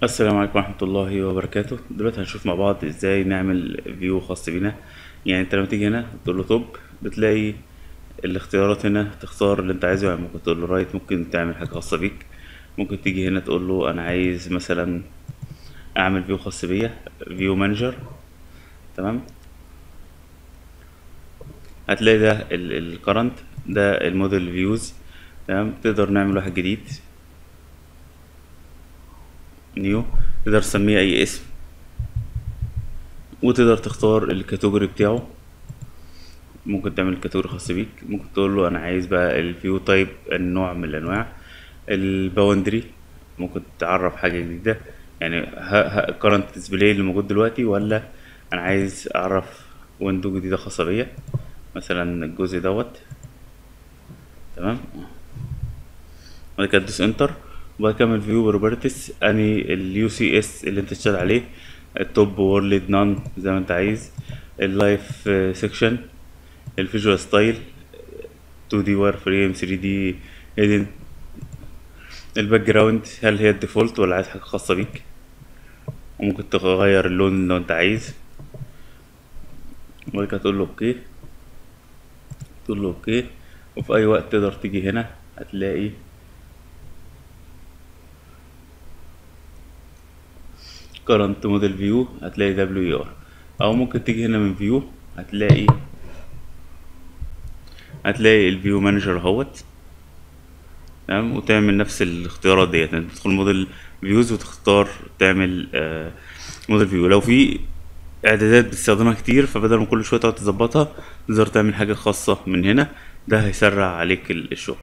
السلام عليكم ورحمة الله وبركاته دلوقتي هنشوف مع بعض ازاي نعمل فيو خاص بينا يعني انت لما تيجي هنا تقول له توب بتلاقي الاختيارات هنا تختار اللي انت عايزه يعني ممكن تقول له رايت ممكن تعمل حاجة خاصة بيك ممكن تيجي هنا تقول له انا عايز مثلا اعمل فيو خاص بيا فيو مانجر تمام هتلاقي ده الكرنت ده الموديل فيوز تمام تقدر نعمل واحد جديد نيو تقدر تسميه اي اسم وتقدر تختار الكاتيجوري بتاعه ممكن تعمل كاتيجوري خاص بيك ممكن تقول له انا عايز بقى الفيو تايب النوع من الانواع الباوندري ممكن تعرف حاجه جديده يعني كرنت ديسبلاي اللي موجود دلوقتي ولا انا عايز اعرف ويندو جديده خاصه بيا مثلا الجزء دوت تمام بعد كده تدوس انتر وبعد كده من الفيو بروبرتيز اني اليو سي اس اللي انت تشتغل عليه التوب وورلد نان زي ما انت عايز اللايف سيكشن الفيجوال ستايل 2 دي وير فريم 3 دي هيدن الباك جراوند هل هي الديفولت ولا عايز حاجه خاصه بيك وممكن تغير اللون لو انت عايز وبعد كده تقول له اوكي تقول له اوكي وفي اي وقت تقدر تيجي هنا هتلاقي current model view هتلاقي دبليو ار او ممكن تيجي هنا من فيو هتلاقي هتلاقي الفيو مانجر اهوت تمام وتعمل نفس الاختيارات ديت يعني تدخل موديل فيوز وتختار تعمل آه موديل فيو لو في اعدادات بتستخدمها كتير فبدل ما كل شويه تقعد تظبطها تقدر تعمل حاجه خاصه من هنا ده هيسرع عليك الشغل